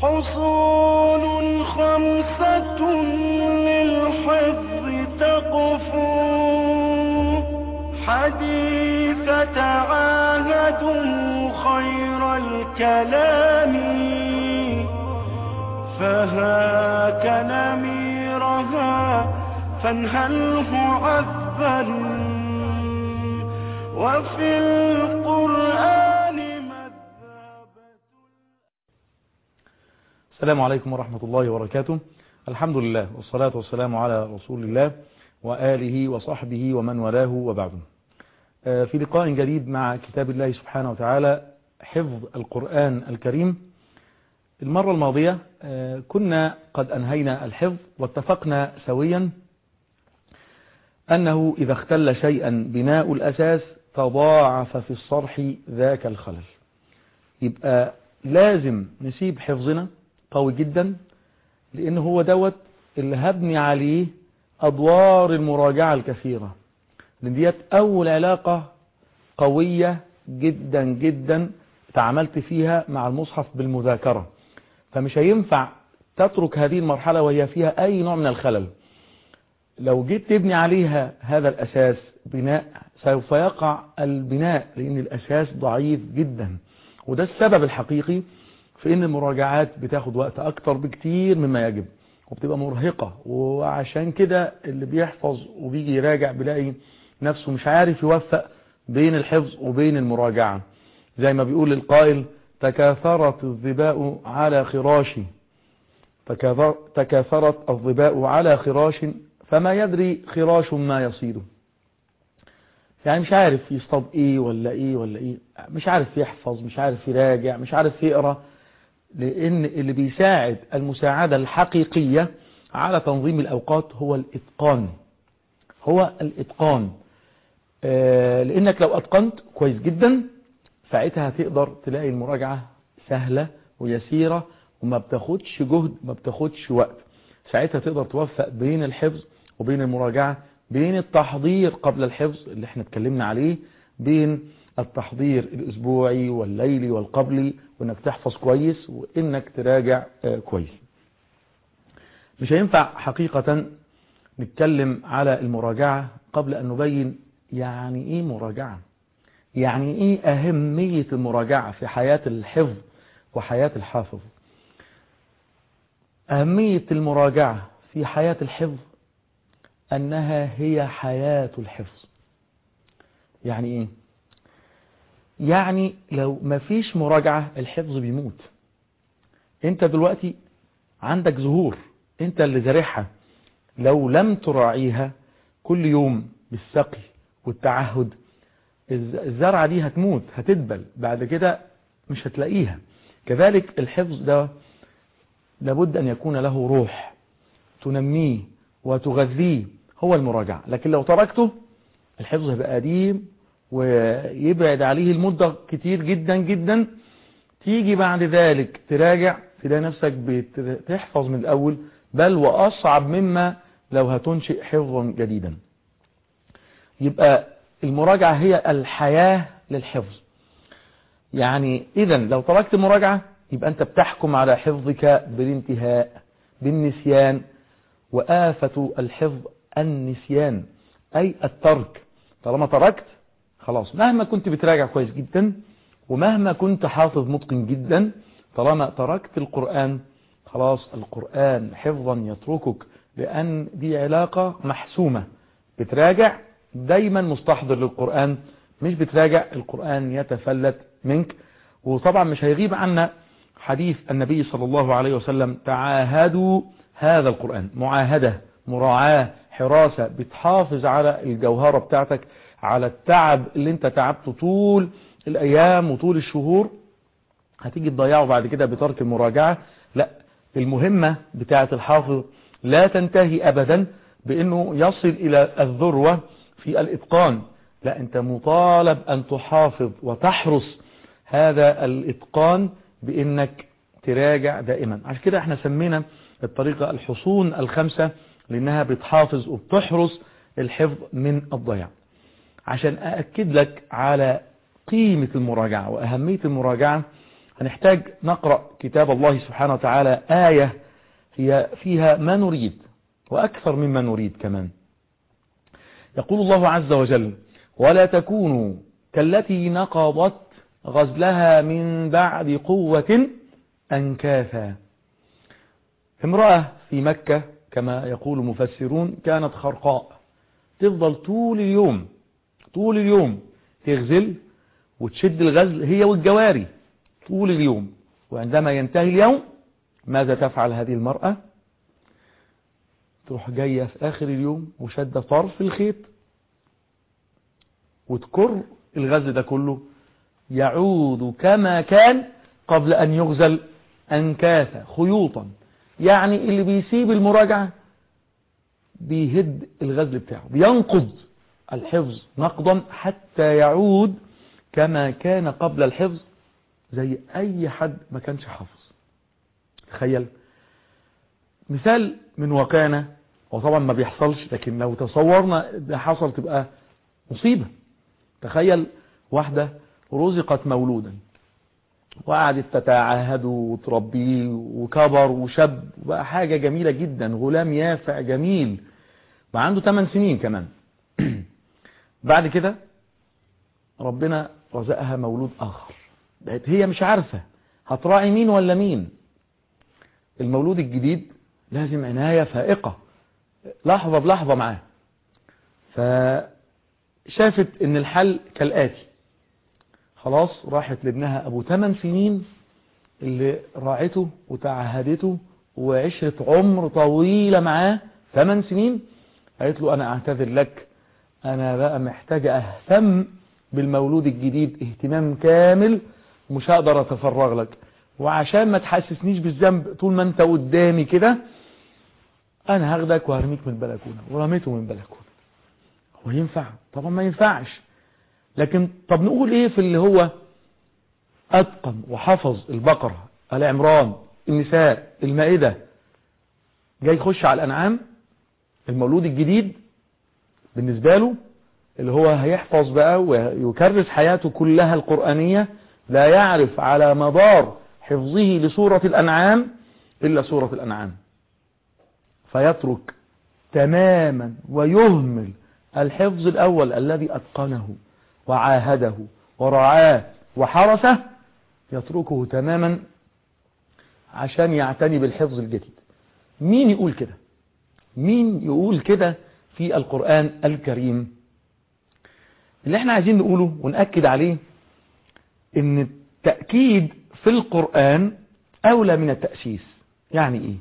حصول خمسة للحفظ تقفو حديث تعاهدوا خير الكلام فهاك نميرها فانهله عذبا وفي القرآن مذهبة السلام عليكم ورحمة الله وبركاته الحمد لله والصلاة والسلام على رسول الله وآله وصحبه ومن والاه وبعد آه، في لقاء جديد مع كتاب الله سبحانه وتعالى حفظ القرآن الكريم المرة الماضية آه، كنا قد أنهينا الحفظ واتفقنا سويا أنه إذا اختل شيئا بناء الأساس تضاعف في الصرح ذاك الخلل يبقى لازم نسيب حفظنا قوي جدا لأن هو دوت اللي هبني عليه أدوار المراجعة الكثيرة لأن ديت أول علاقة قوية جدا جدا تعاملت فيها مع المصحف بالمذاكرة فمش هينفع تترك هذه المرحلة وهي فيها أي نوع من الخلل لو جيت تبني عليها هذا الأساس بناء سوف يقع البناء لأن الأساس ضعيف جدا وده السبب الحقيقي في أن المراجعات بتاخد وقت أكتر بكتير مما يجب وبتبقى مرهقة وعشان كده اللي بيحفظ وبيجي يراجع بيلاقي نفسه مش عارف يوفق بين الحفظ وبين المراجعة زي ما بيقول القائل تكاثرت الظباء على خراشي تكاثر تكاثرت الظباء على خراش فما يدري خراش ما يصيده يعني مش عارف يصطاد ايه ولا ايه ولا ايه مش عارف يحفظ مش عارف يراجع مش عارف يقرأ لان اللي بيساعد المساعدة الحقيقية على تنظيم الاوقات هو الاتقان هو الاتقان آه لانك لو اتقنت كويس جدا ساعتها هتقدر تلاقي المراجعة سهلة ويسيرة وما بتاخدش جهد ما بتاخدش وقت ساعتها تقدر توفق بين الحفظ وبين المراجعة بين التحضير قبل الحفظ اللي احنا اتكلمنا عليه بين التحضير الاسبوعي والليلي والقبلي وانك تحفظ كويس وانك تراجع آه كويس مش هينفع حقيقة نتكلم على المراجعة قبل ان نبين يعني ايه مراجعة يعني ايه اهمية المراجعة في حياة الحفظ وحياة الحافظ اهمية المراجعة في حياة الحفظ انها هي حياة الحفظ يعني ايه يعني لو ما فيش مراجعة الحفظ بيموت انت دلوقتي عندك زهور انت اللي زارعها لو لم تراعيها كل يوم بالسقي والتعهد الزرعة دي هتموت هتدبل بعد كده مش هتلاقيها كذلك الحفظ ده لابد أن يكون له روح تنميه وتغذيه هو المراجعة لكن لو تركته الحفظ هيبقى قديم ويبعد عليه المدة كتير جدا جدا تيجي بعد ذلك تراجع تلاقي نفسك بتحفظ من الأول بل وأصعب مما لو هتنشئ حفظا جديدا يبقى المراجعة هي الحياة للحفظ يعني إذا لو تركت المراجعة يبقى أنت بتحكم على حفظك بالانتهاء بالنسيان وآفة الحفظ النسيان أي الترك طالما تركت خلاص مهما كنت بتراجع كويس جدا ومهما كنت حافظ متقن جدا طالما تركت القرآن خلاص القرآن حفظا يتركك لأن دي علاقة محسومة بتراجع دايما مستحضر للقرآن مش بتراجع القرآن يتفلت منك وطبعا مش هيغيب عنا حديث النبي صلى الله عليه وسلم تعاهدوا هذا القرآن معاهدة مراعاة حراسة بتحافظ على الجوهرة بتاعتك على التعب اللي انت تعبته طول الايام وطول الشهور هتيجي تضيعه بعد كده بترك المراجعة لا المهمة بتاعة الحافظ لا تنتهي ابدا بانه يصل الى الذروة في الاتقان لا انت مطالب ان تحافظ وتحرص هذا الاتقان بانك تراجع دائما عشان كده احنا سمينا الطريقة الحصون الخمسة لانها بتحافظ وبتحرص الحفظ من الضياع عشان أأكد لك على قيمة المراجعة وأهمية المراجعة هنحتاج نقرأ كتاب الله سبحانه وتعالى آية هي فيها ما نريد وأكثر مما نريد كمان يقول الله عز وجل ولا تكونوا كالتي نقضت غزلها من بعد قوة أنكاثا امرأة في مكة كما يقول مفسرون كانت خرقاء تفضل طول اليوم طول اليوم تغزل وتشد الغزل هي والجواري طول اليوم وعندما ينتهي اليوم ماذا تفعل هذه المرأة تروح جاية في آخر اليوم وشد طرف الخيط وتكر الغزل ده كله يعود كما كان قبل أن يغزل أنكاثا خيوطا يعني اللي بيسيب المراجعة بيهد الغزل بتاعه بينقض الحفظ نقضا حتى يعود كما كان قبل الحفظ زي أي حد ما كانش حافظ تخيل مثال من واقعنا وطبعا ما بيحصلش لكن لو تصورنا ده حصل تبقى مصيبة تخيل واحدة رزقت مولودا وقعدت تتعاهده وتربيه وكبر وشب وبقى حاجة جميلة جدا غلام يافع جميل وعنده 8 سنين كمان بعد كده ربنا رزقها مولود آخر بقت هي مش عارفة هتراعي مين ولا مين المولود الجديد لازم عناية فائقة لحظة بلحظة معاه فشافت ان الحل كالآتي خلاص راحت لابنها ابو 8 سنين اللي راعته وتعهدته وعشرة عمر طويلة معاه 8 سنين قالت له انا اعتذر لك انا بقى محتاجة اهتم بالمولود الجديد اهتمام كامل ومش هقدر اتفرغ لك وعشان ما تحسسنيش بالذنب طول ما انت قدامي كده انا هاخدك وهرميك من البلكونه ورميته من البلكونه هو ينفع طبعا ما ينفعش لكن طب نقول ايه في اللي هو اتقن وحفظ البقره العمران النساء المائده جاي يخش على الانعام المولود الجديد بالنسبه له اللي هو هيحفظ بقى ويكرس حياته كلها القرآنية لا يعرف على مدار حفظه لسورة الأنعام إلا سورة الأنعام فيترك تماما ويهمل الحفظ الأول الذي أتقنه وعاهده ورعاه وحرسه يتركه تماما عشان يعتني بالحفظ الجديد مين يقول كده مين يقول كده في القرآن الكريم اللي احنا عايزين نقوله ونأكد عليه ان التأكيد في القرآن أولى من التأسيس يعني ايه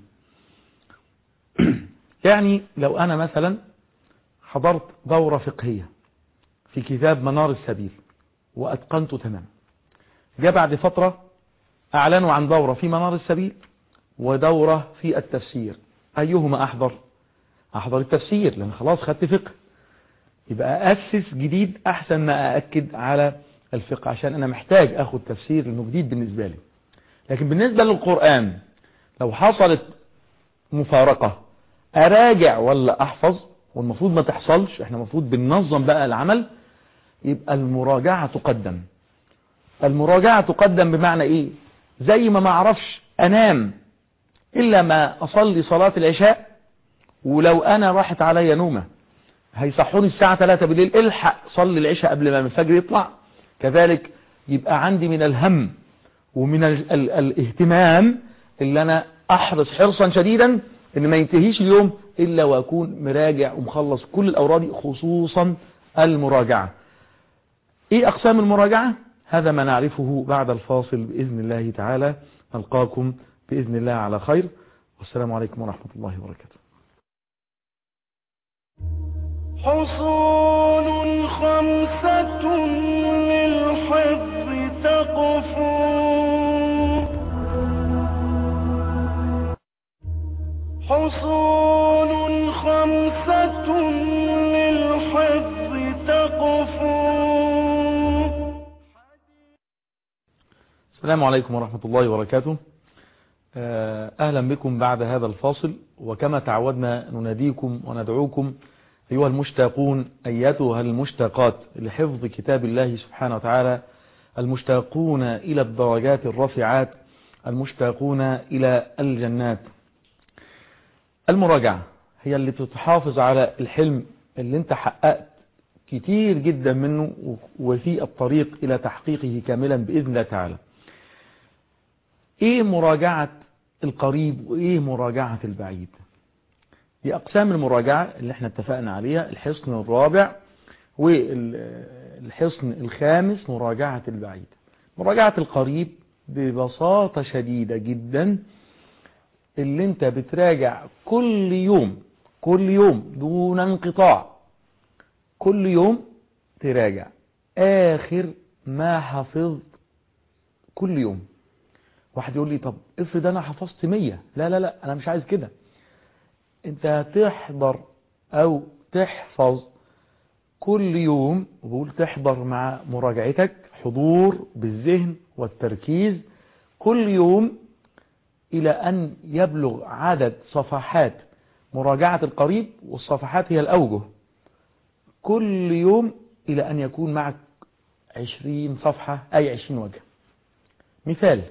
يعني لو أنا مثلا حضرت دورة فقهية في كتاب منار السبيل وأتقنته تماما جاء بعد فترة أعلنوا عن دورة في منار السبيل ودورة في التفسير أيهما أحضر أحضر التفسير لأن خلاص خدت فقه يبقى أسس جديد أحسن ما أأكد على الفقه عشان أنا محتاج أخد تفسير لأنه جديد بالنسبة لي لكن بالنسبة للقرآن لو حصلت مفارقة أراجع ولا أحفظ والمفروض ما تحصلش احنا المفروض بننظم بقى العمل يبقى المراجعة تقدم المراجعة تقدم بمعنى ايه زي ما ما اعرفش انام الا ما اصلي صلاة العشاء ولو انا راحت عليا نومة هيصحوني الساعة 3 بالليل الحق صلي العشاء قبل ما الفجر يطلع كذلك يبقى عندي من الهم ومن ال ال الاهتمام اللي انا احرص حرصا شديدا ان ما ينتهيش اليوم الا واكون مراجع ومخلص كل الاوراد خصوصا المراجعة ايه اقسام المراجعة هذا ما نعرفه بعد الفاصل باذن الله تعالى نلقاكم باذن الله على خير والسلام عليكم ورحمة الله وبركاته حصول خمسة للحفظ تقفو حصول خمسة للحفظ تقفو السلام عليكم ورحمة الله وبركاته آه، أهلا بكم بعد هذا الفاصل وكما تعودنا نناديكم وندعوكم أيها المشتاقون أيتها المشتاقات لحفظ كتاب الله سبحانه وتعالى المشتاقون إلى الدرجات الرفيعات المشتاقون إلى الجنات المراجعة هي اللي بتتحافظ على الحلم اللي انت حققت كتير جدا منه وفي الطريق إلى تحقيقه كاملا بإذن الله تعالى ايه مراجعة القريب وايه مراجعة البعيد دي اقسام المراجعة اللي احنا اتفقنا عليها الحصن الرابع والحصن الخامس مراجعة البعيد مراجعة القريب ببساطة شديدة جدا اللي انت بتراجع كل يوم كل يوم دون انقطاع كل يوم تراجع اخر ما حفظت كل يوم واحد يقول لي طب افرض انا حفظت مية لا لا لا انا مش عايز كده انت هتحضر او تحفظ كل يوم وبقول تحضر مع مراجعتك حضور بالذهن والتركيز كل يوم الى ان يبلغ عدد صفحات مراجعة القريب والصفحات هي الاوجه كل يوم الى ان يكون معك عشرين صفحة اي عشرين وجه مثال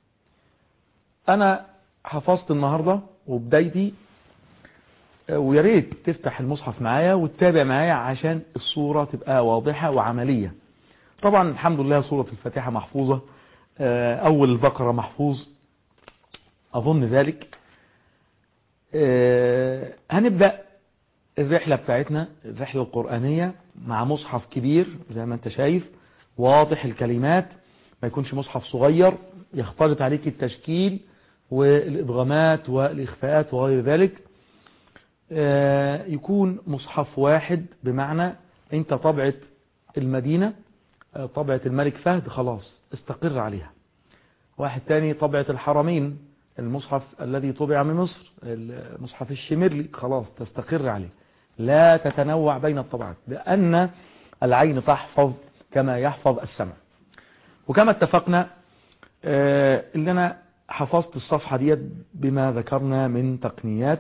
انا حفظت النهاردة وبدايتي ويا ريت تفتح المصحف معايا وتتابع معايا عشان الصورة تبقى واضحة وعملية طبعا الحمد لله صورة الفاتحة محفوظة اول البقرة محفوظ اظن ذلك هنبدأ الرحلة بتاعتنا الرحلة القرآنية مع مصحف كبير زي ما انت شايف واضح الكلمات ما يكونش مصحف صغير يختلط عليك التشكيل والإدغامات والإخفاءات وغير ذلك يكون مصحف واحد بمعنى انت طبعة المدينة طبعة الملك فهد خلاص استقر عليها واحد تاني طبعة الحرمين المصحف الذي طبع من مصر المصحف الشمرلي خلاص تستقر عليه لا تتنوع بين الطبعات لأن العين تحفظ كما يحفظ السمع وكما اتفقنا اللي أنا حفظت الصفحة ديت بما ذكرنا من تقنيات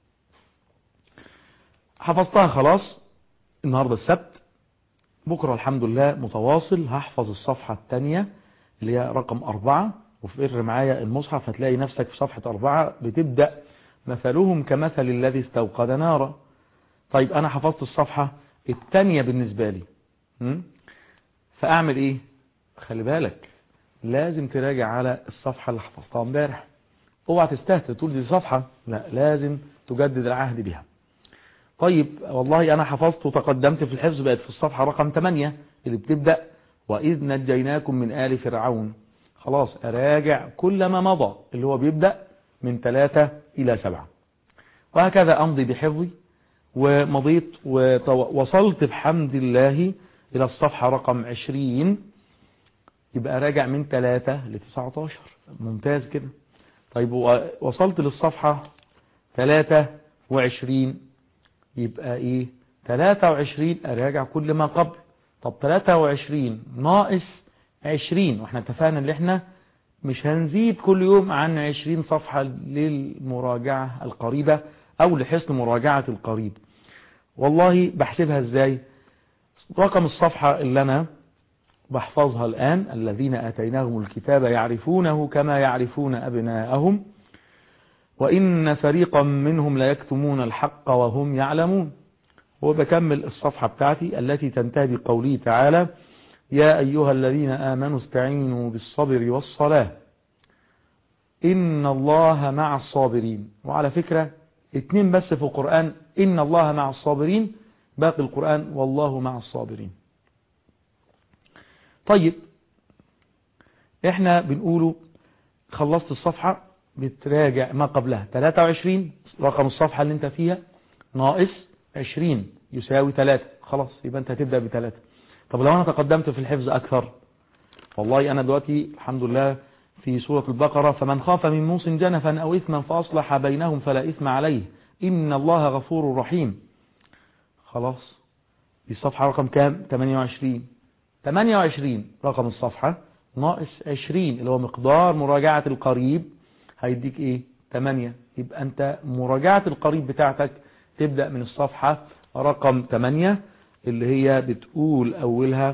حفظتها خلاص النهاردة السبت بكرة الحمد لله متواصل هحفظ الصفحة الثانية اللي هي رقم أربعة وفقر معايا المصحف هتلاقي نفسك في صفحة أربعة بتبدأ مثلهم كمثل الذي استوقد نارا طيب أنا حفظت الصفحة الثانية بالنسبة لي م? فأعمل إيه خلي بالك لازم تراجع على الصفحة اللي حفظتها امبارح اوعى تستهتر تقول دي صفحة لا لازم تجدد العهد بها طيب والله أنا حفظت وتقدمت في الحفظ بقت في الصفحة رقم 8 اللي بتبدأ وإذ نجيناكم من آل فرعون خلاص أراجع كل ما مضى اللي هو بيبدأ من 3 إلى 7 وهكذا أمضي بحفظي ومضيت ووصلت بحمد الله إلى الصفحة رقم 20 يبقى راجع من 3 ل 19 ممتاز كده طيب وصلت للصفحة 23 يبقى ايه 23 اراجع كل ما قبل طب 23 ناقص 20 واحنا اتفقنا ان احنا مش هنزيد كل يوم عن 20 صفحة للمراجعة القريبة او لحسن مراجعة القريب والله بحسبها ازاي رقم الصفحة اللي انا بحفظها الان الذين اتيناهم الكتاب يعرفونه كما يعرفون ابناءهم وإن فريقا منهم ليكتمون الحق وهم يعلمون وبكمل الصفحة بتاعتي التي تنتهي بقوله تعالى يا أيها الذين آمنوا استعينوا بالصبر والصلاة إن الله مع الصابرين وعلى فكرة اتنين بس في القرآن إن الله مع الصابرين باقي القرآن والله مع الصابرين طيب احنا بنقوله خلصت الصفحة بتراجع ما قبلها 23 رقم الصفحة اللي انت فيها ناقص 20 يساوي 3 خلاص يبقى انت هتبدأ بثلاثة طب لو انا تقدمت في الحفظ اكثر والله انا دلوقتي الحمد لله في سورة البقرة فمن خاف من موص جنفا او اثما فاصلح بينهم فلا اثم عليه ان الله غفور رحيم خلاص دي الصفحة رقم كام 28 28 رقم الصفحة ناقص 20 اللي هو مقدار مراجعة القريب هيديك ايه 8 يبقى انت مراجعة القريب بتاعتك تبدأ من الصفحة رقم 8 اللي هي بتقول اولها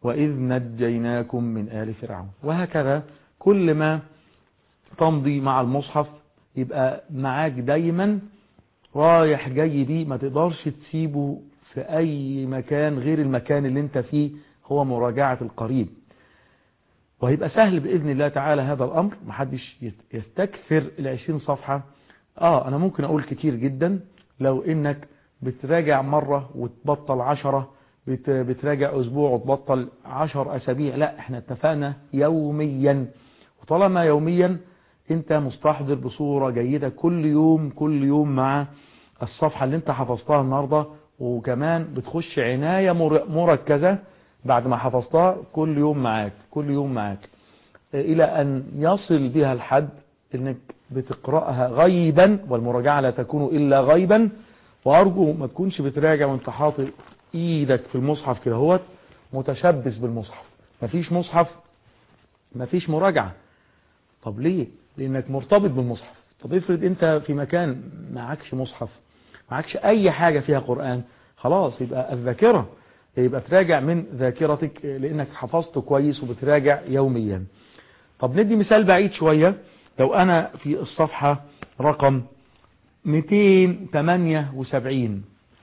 وإذ نجيناكم من آل فرعون وهكذا كل ما تمضي مع المصحف يبقى معاك دايما رايح جاي بيه ما تقدرش تسيبه في أي مكان غير المكان اللي انت فيه هو مراجعة القريب وهيبقى سهل بإذن الله تعالى هذا الأمر محدش يستكثر العشرين صفحة آه أنا ممكن أقول كتير جدا لو إنك بتراجع مرة وتبطل عشرة بت بتراجع أسبوع وتبطل عشر أسابيع لا احنا اتفقنا يوميا وطالما يوميا انت مستحضر بصورة جيدة كل يوم كل يوم مع الصفحة اللي انت حفظتها النهاردة وكمان بتخش عناية مركزة بعد ما حفظتها كل يوم معاك كل يوم معاك الى ان يصل بها الحد انك بتقرأها غيبا والمراجعة لا تكون الا غيبا وارجو ما تكونش بتراجع وانت حاطط ايدك في المصحف كده هوت متشبث بالمصحف مفيش مصحف مفيش مراجعة طب ليه لانك مرتبط بالمصحف طب افرض انت في مكان معكش مصحف معكش اي حاجة فيها قرآن خلاص يبقى الذاكرة يبقى تراجع من ذاكرتك لانك حفظته كويس وبتراجع يوميا طب ندي مثال بعيد شوية لو انا في الصفحة رقم 278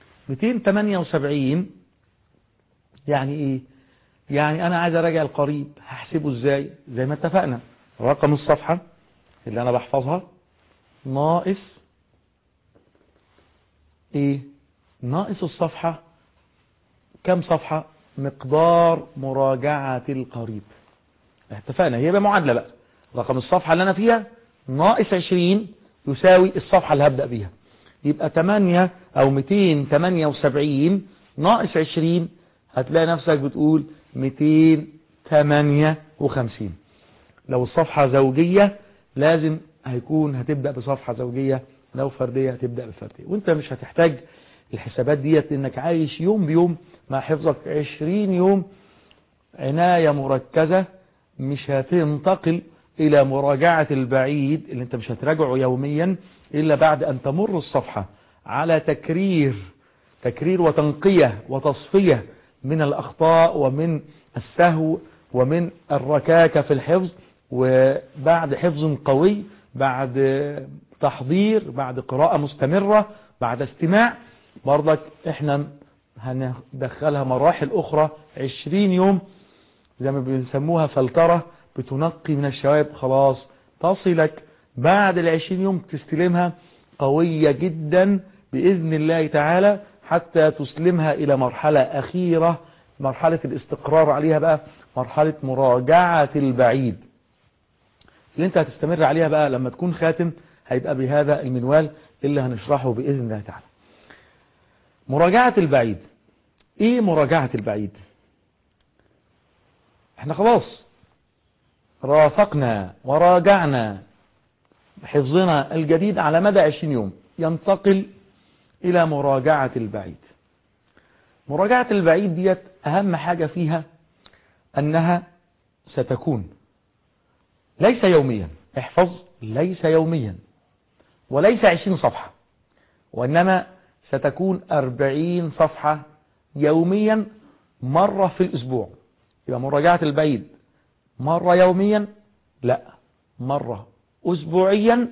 278 يعني ايه يعني انا عايز اراجع القريب هحسبه ازاي زي ما اتفقنا رقم الصفحة اللي انا بحفظها ناقص ايه ناقص الصفحة كم صفحة مقدار مراجعة القريب اتفقنا هي بمعادلة بقى رقم الصفحة اللي انا فيها ناقص 20 يساوي الصفحة اللي هبدأ بيها يبقى 8 او 278 ناقص 20 هتلاقي نفسك بتقول 258 لو الصفحة زوجية لازم هيكون هتبدأ بصفحة زوجية لو فردية هتبدأ بفردية وانت مش هتحتاج الحسابات ديت انك عايش يوم بيوم مع حفظك 20 يوم عناية مركزة مش هتنتقل الى مراجعة البعيد اللي انت مش هتراجعه يوميا الا بعد ان تمر الصفحة على تكرير تكرير وتنقية وتصفية من الاخطاء ومن السهو ومن الركاكة في الحفظ وبعد حفظ قوي بعد تحضير بعد قراءة مستمرة بعد استماع برضك احنا هندخلها مراحل اخرى 20 يوم زي ما بنسموها فلترة بتنقي من الشوائب خلاص تصلك بعد العشرين يوم تستلمها قوية جدا بإذن الله تعالى حتى تسلمها إلى مرحلة أخيرة مرحلة الاستقرار عليها بقى مرحلة مراجعة البعيد اللي انت هتستمر عليها بقى لما تكون خاتم هيبقى بهذا المنوال اللي هنشرحه بإذن الله تعالى مراجعة البعيد ايه مراجعة البعيد احنا خلاص رافقنا وراجعنا حفظنا الجديد على مدى 20 يوم ينتقل الى مراجعة البعيد مراجعة البعيد ديت اهم حاجة فيها انها ستكون ليس يوميا احفظ ليس يوميا وليس 20 صفحة وانما ستكون 40 صفحة يوميا مرة في الاسبوع يبقى مراجعة البعيد مرة يوميا لا مرة اسبوعيا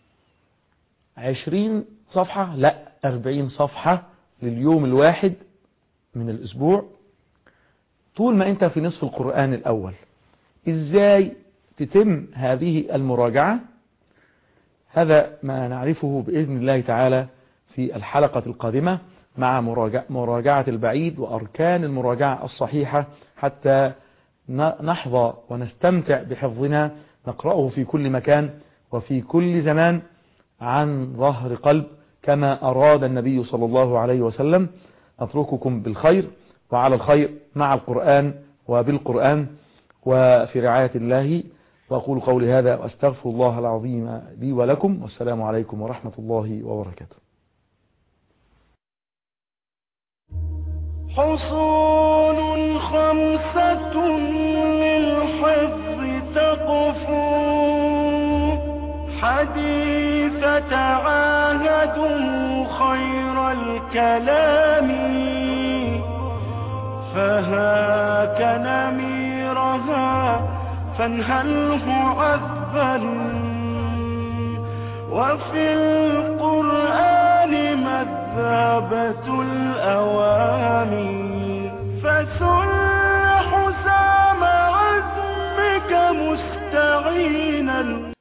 20 صفحة لا 40 صفحة لليوم الواحد من الاسبوع طول ما انت في نصف القرآن الاول ازاي تتم هذه المراجعة هذا ما نعرفه بإذن الله تعالى في الحلقة القادمة مع مراجعة البعيد وأركان المراجعة الصحيحة حتى نحظى ونستمتع بحفظنا نقرأه في كل مكان وفي كل زمان عن ظهر قلب كما أراد النبي صلى الله عليه وسلم أترككم بالخير وعلى الخير مع القرآن وبالقرآن وفي رعاية الله وأقول قولي هذا وأستغفر الله العظيم لي ولكم والسلام عليكم ورحمة الله وبركاته حصول خمسة للحفظ تقفو حديث تعاهدوا خير الكلام فهاك نميرها فانهله عذبا وفي القرآن مذابة الأوامي فسل حسام عزمك مستعينا